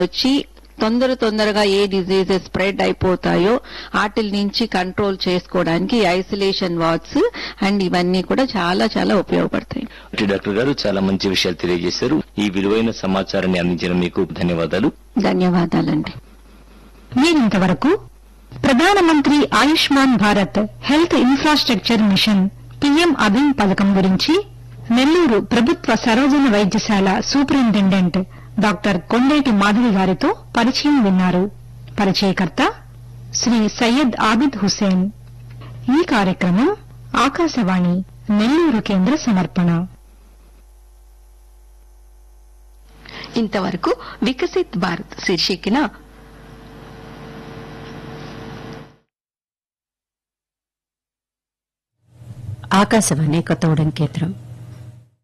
వచ్చి తొందర తొందరగా ఏ డిజీజెస్ స్ప్రెడ్ అయిపోతాయో వాటి నుంచి కంట్రోల్ చేసుకోవడానికి ఐసోలేషన్ వార్డ్స్ అండ్ ఇవన్నీ కూడా చాలా చాలా ఉపయోగపడతాయి టి డాక్టర్ గారు చాలా మంచి విషయాలు తెలియజేశారు ఈ విలువైన సమాచారాన్ని అందించిన మీకు ధన్యవాదాలు ధన్యవాదాలండి మీరింతవరకు ప్రధానమంత్రి Ayushman Bharat health infrastructure mission PM అభిన్ పథకం గురించి నెల్లూరు ప్రభుత్వ సరోజన వైద్యశాల సూపరింటెండెంట్ డాక్టర్ కొండేటి మాధవి గారితో పరిచయం విన్నారు పరిచయకర్త శ్రీ సయ్యద్ ఆబిద్ హుసేన్ ఈ కార్యక్రమం ఆకాశవాణి నెల్లూరు కేంద్ర సమర్పణ ఇంతవరకు వికసిత్ భారత్ శీర్షికన ఆకాశవాణి కొత్తగూడెం కేంద్రం